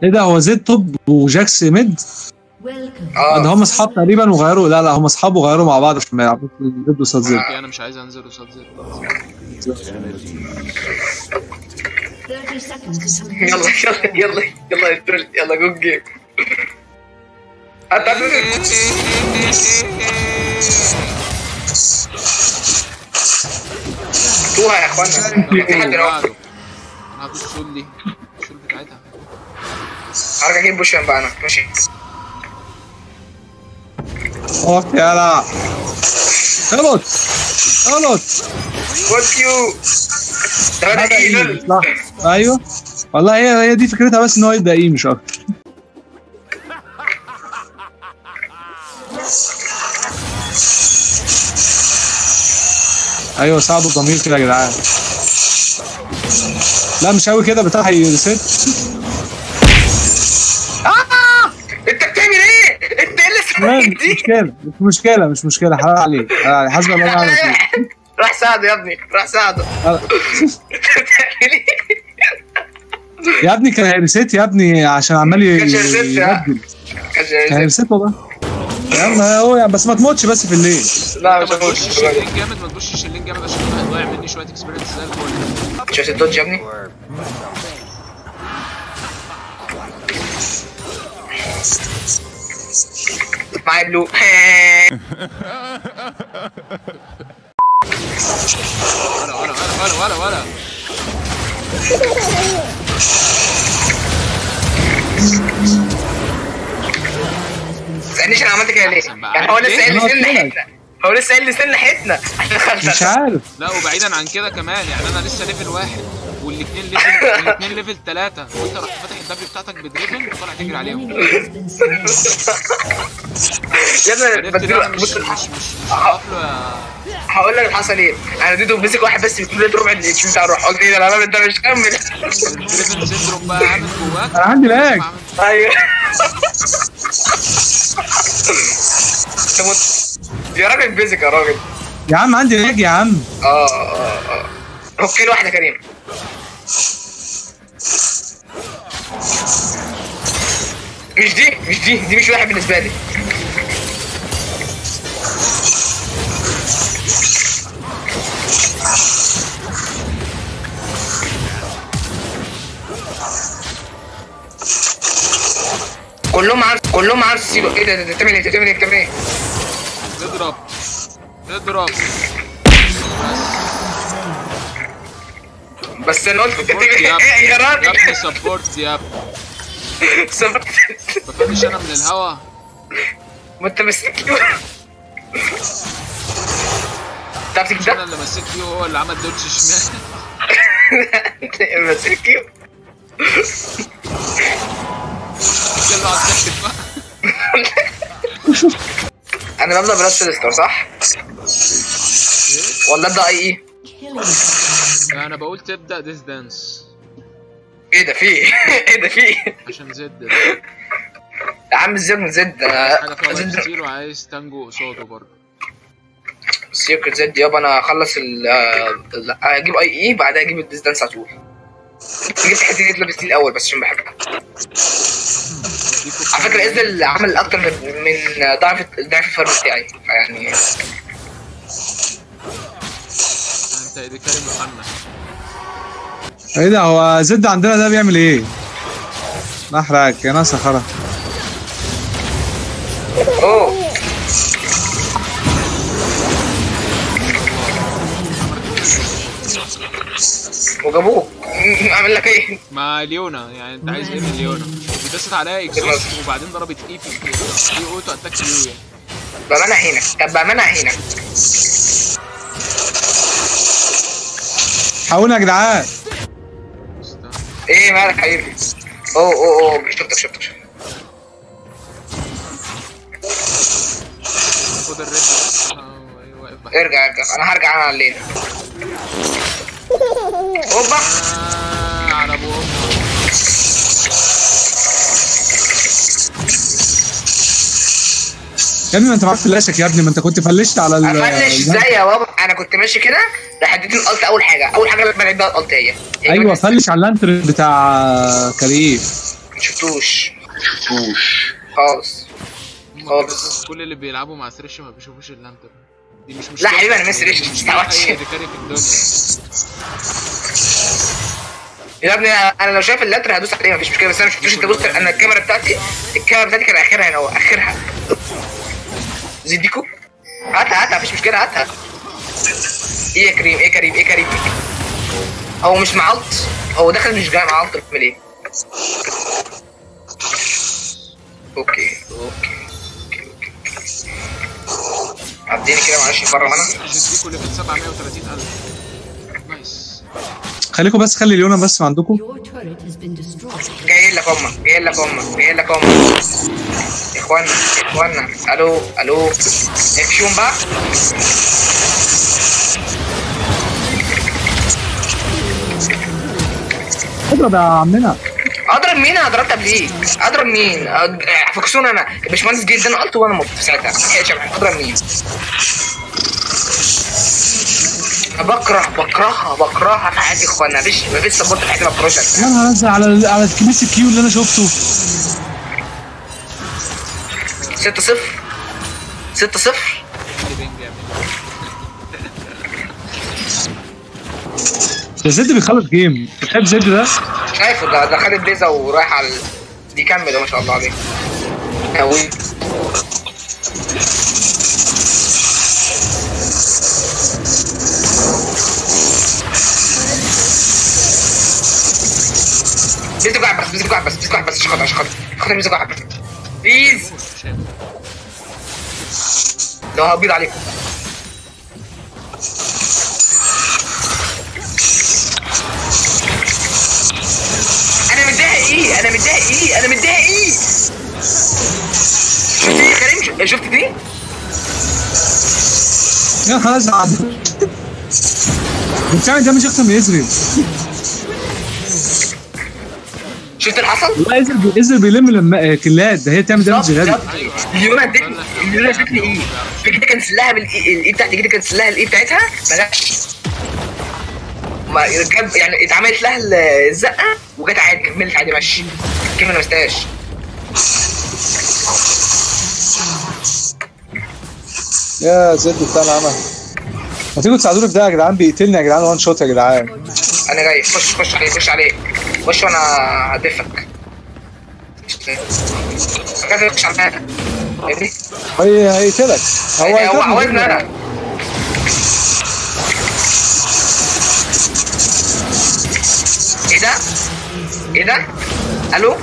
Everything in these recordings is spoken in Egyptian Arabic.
ايه ده هو زد توب وجاكس ميد Welcome. ده اه هم اصحاب تقريبا وغيروا لا لا هم اصحاب وغيروا مع بعض عشان ما يلعبوا زد وصاد زد اوكي انا مش عايز انزل قصاد زد 30 seconds until يلا يلا يلا يلا يا ترول، يلا جو جيم هات هات هات. توها يا اخوانا في حد هنا بعده. انا هدوس شول دي الشول بتاعتها هرجع اجيب بوشن بقى انا ماشي اقف يلا غلط غلط فوت يو ده بدأ بدأ ايه إيه؟ لول صح ايوه والله هي هي دي فكرتها بس ان هو يبدا ايه مش اكتر ايوه ساعدوا الضمير كده يا جدعان لا مش قوي كده بتاع هيريست انت بتعمل ايه؟ انت ايه اللي مش اسمك دي؟ مشكله مش مشكله مش مشكله حرام عليك حرام عليك. حسب الله ونعم الوكيل راح ساعده يا ابني راح ساعده أه. انت بتعمل ايه؟ يا ابني كان هيريست يا ابني عشان عمال ي- كانش هيريست يا- يبدل كان كان جاي- هيريست والله يا عم هو يعني بس ما تموتش بس في الليل لا انت مش ما تخشش هقول اللين جامد ما تخشش اللين جامد عشان هيضيع مني شويه اكسبيرينس زي الفل شفت الدوج يا ابني؟ معايا بلو ولا ولا ولا ولا ولا ولا تسألنيش انا عملت كده ليه؟ يعني هو لسه قايل لي سن حتنا هو لسه قايل لي سن حتنا مش عارف لا وبعيدا عن كده كمان يعني انا لسه ليفل واحد والاثنين ليفل والاثنين ليفل ثلاثة وانت رحت فاتح الدبليو بتاعتك بدريفن وطالع تجري عليهم has been slain. يا ابني عرفت ليه بديله انا مش بص مش مش مش هقف له يا هقول لك اللي حصل ايه انا اديته مسك واحد بس بيكون له ربع الاتش بي بتاع الروح قلت ايه ده انا انت مش كمل الدريفن سيندروم بقى عامل جواك انا عندي لاج عامل- ايوه تموت يا راجل بيزك يا راجل يا عم عندي لاج يا عم اه اه اه اوكي واحده كريم مش دي مش دي دي مش واحد بالنسبه لي كلهم عارف كلهم عارف سيبه ايه ده ده ده بتعمل ايه ده بتعمل ايه بتعمل ايه اضرب اضرب بس انا قلت انت بتعمل سبورت يا ايه يا يا راجل ابني سبورت يا ابني سبت بفنش انا من الهوا ما انت مسكته تعرف مش انا ده اللي مسكت فيه هو اللي عمل دوج شمال مسكته يلا على التكتك بقى انا ببدا بلاس ستار صح؟ ولا ابدا اي اي؟ Killing. انا بقول تبدا ديس دانس ايه ده في ايه؟ ايه ده في ايه؟ عشان زد ده يا عم زد من زد حاجه فيها لايف زد ستيل وعايز تانجو قصاده برضه سيكرت زد يابا انا هخلص ال آه، ال- اجيب اي اي بعدها اجيب الديس دانس على طول جبت حته دي لابس دي الاول بس عشان بحبها على فكره ازل عمل اكتر من من ضعف ضعف الفرق بتاعي يعني انت ايدي كريم محمد ايه ده هو زد عندنا ده بيعمل ايه؟ نحرق يا ناس خرا اوه وجابوه اعمل لك ايه؟ مع ليونا يعني انت عايز ايه من ليونا دي دست عليها اكزوست وبعدين ضربت اي في اي اوتو اتاك يو يعني بامانه هنا طب بامانه هنا حاولنا يا جدعان استنى. ايه مالك حبيبي؟ اوه اوه اوه شفتك شفتك شفتك خد الريد بس آه، أيوة، واقف بحاجة. ارجع ارجع انا هرجع انا على الليل اوبا آه، على ابو امه يا ابني ما انت معاك فلاشك يا ابني ما انت كنت فلشت على ال افنش ال- ازاي يا بابا انا كنت ماشي كده راح اديتني الالت اول حاجه اول حاجه لما لعبت بقى الالت هي هي ايوه بس- فلش على اللانتر بتاع كريم ما شفتوش شفتوش خالص هم خالص. كل- كل اللي بيلعبوا مع ثريش ما بيشوفوش اللانتر دي مش لا مشكلة حبيبي انا مصري دي مش دعوتش اي ريكاري في الدنيا يا ابني انا لو شايف اللتر هدوس عليه مفيش مشكله بس انا مش شفتوش انت بص انا الكاميرا بتاعتي الكاميرا بتاعتي كان اخرها هنا هو اخرها زيديكو هاتها هاتها مفيش مشكله هاتها ايه يا كريم ايه يا كريم ايه يا كريم هو مش معلط هو داخل مش جاي معلط من ايه اوكي اوكي اوكي اوكي عديني كده معلش بره انا جديكوا ليفل 730000 نايس خليكم بس خلي ليونا بس عندكم Your turret has been destroyed. جاي لك امك جاي لك امك جاي لك امك يا اخوانا يا اخوانا الو الو اكشن بقى اضرب يا عمنا اضرب مين انا ضربت قبليك اضرب مين أد- فكسونا انا الباشمهندس جدا قلت وانا مت في ساعتها ملحقتش أعمل. اضرب مين أنا بكره بكرهها بكرهها في حياتي يا اخوانا مفيش مفيش سبورت في حياتي ما بكرهش يا نهار ازرق على على كمية الكيو اللي انا شفته 6 0 6 0 اللي بينج يعمل ده زد بيخلص جيم بتحب زد ده؟ شايفه ده ده خد البيزا ورايح على ال- بيكمل ده ما شاء الله عليه قوي بيزا واحد بس بيزا واحد بس بيزا واحد بس عشان خاطر عشان خاطر عشان خاطر بيزا واحد بس بليز شايف لو هبيض عليكم انا متضايق ايه انا متضايق ايه انا متضايق ايه شفت ايه يا كريم شفت دي يا نهار ازرق بتعمل دامج اكتر من ازري شفت اللي حصل والله ازري ازري بيلم لما كلات ده هي بتعمل دامج غبي بالظبط. ليونا ادتني ليونا ادتني ايه كده كان سلاها بالايه الايه بتاعتي كده كان سلاها الايه بتاعتها ما جاتش ما جاب يعني اتعملت لها الزقه وجت عادي كملت عادي ماشي كيف انا مستاش يا زد بتاع العمل ما تيجوا تساعدوني في ده يا جدعان بيقتلني يا جدعان وان شوت يا جدعان انا جاي خش خش عليه خش عليه خش وانا هدفك كذا خش على فاهمني؟ هي هيقتلك هو هو هيقتلك عاوزني انا ايه ده؟ ايه ده؟ الو؟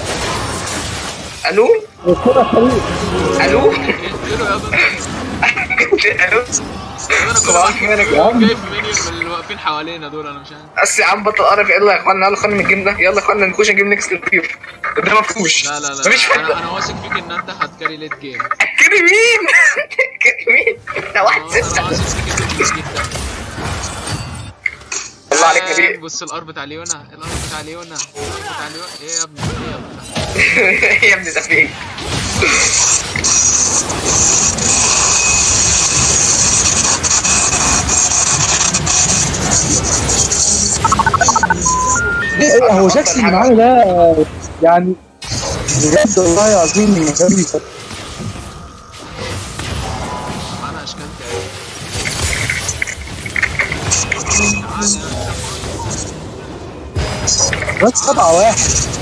الو؟ الو؟ اقتله يا ابني الو؟ انا كنت صباح الخير يا جدعان. جايب مينيون من اللي واقفين حوالينا دول انا مش عارف بس يا عم بطل قرف يلا يا اخوانا يلا خلينا من الجيم ده يلا يا اخوانا نخش نجيب نكست كتير ده ما فيهوش لا لا لا, مفيش لا انا فايده انا واثق فيك ان انت هتكاري ليت جيم كده مين؟ كده مين؟ ده واحد انا ستة واثق فيك انت كويس جدا الله عليك آه، نبيل بص الار بتاع ليونا الار بتاع ليونا الار بتاع ليونا ايه يا ابني ايه يا ابني يا ابني ده في ايه؟ إيه، هو جاكسون اللي معانا ده يعني بجد والله العظيم غبي معانا اشكال تاني بس سبعة واحد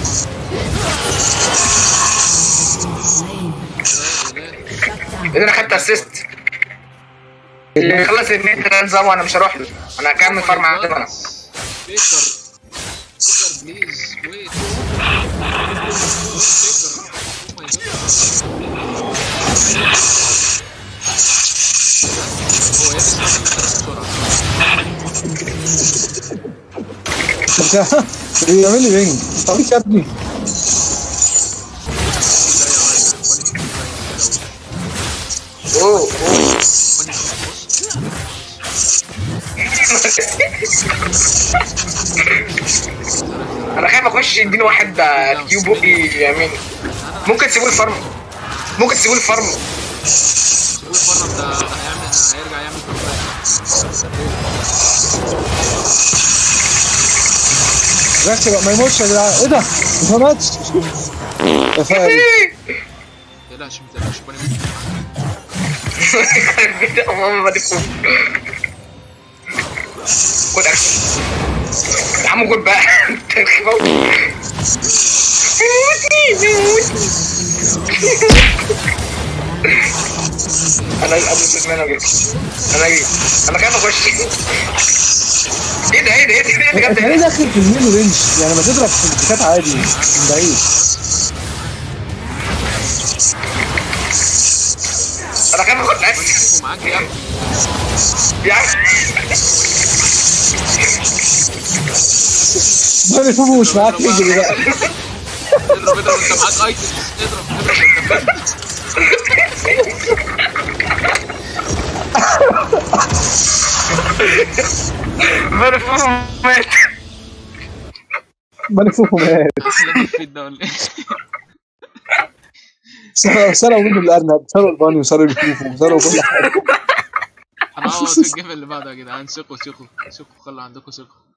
اذا انا خدت اسيست اللي خلص النت ده نظام وانا مش هروح له انا هكمل فارم عندنا انا بيكر بيكر بليز ويت هو يلبس بسرعة بتاع بيعمل لي بينج طريق يا ابني اوه اوه انا خايف اخش يديني واحد آه، كيو بوقي يمين ممكن تسيبوا الفارم ممكن تسيبوا الفارم سيبوه بره ده هيعمل هيرجع يعمل كومباك ركز بقى ما يموتش يا جدعان ايه ده؟ ما ماتش يا فارس ما تقلقش ما تقلقش بني منك. ماما ما تفهم خد اكشن يا عم خد بقى انت الخوف. موتي موتي انا قبل التسمية انا جيت انا جيت انا خايف اخش ايه ده ايه ده ايه ده ايه ده انت جامد ليه إيه ده؟ داخل في الميل رينج يعني ما تضرب في الكات عادي من بعيد انا خايف اخد اكشن ومعاك يا ابني يا عم بني فوفو مش معاك يجري بقى اضرب اضرب انت معاك ايتمز اضرب اضرب انت مرفوع مات بني فوفو مات احلى ديفيد ده ولا ايه؟ سرقوا سرقوا منه الارنب سرقوا البانيو سرقوا الفوفو سرقوا كل حاجه هنقعد في الجيم اللي بعده يا جدعان ثقوا ثقوا ثقوا خلوا عندكم ثقة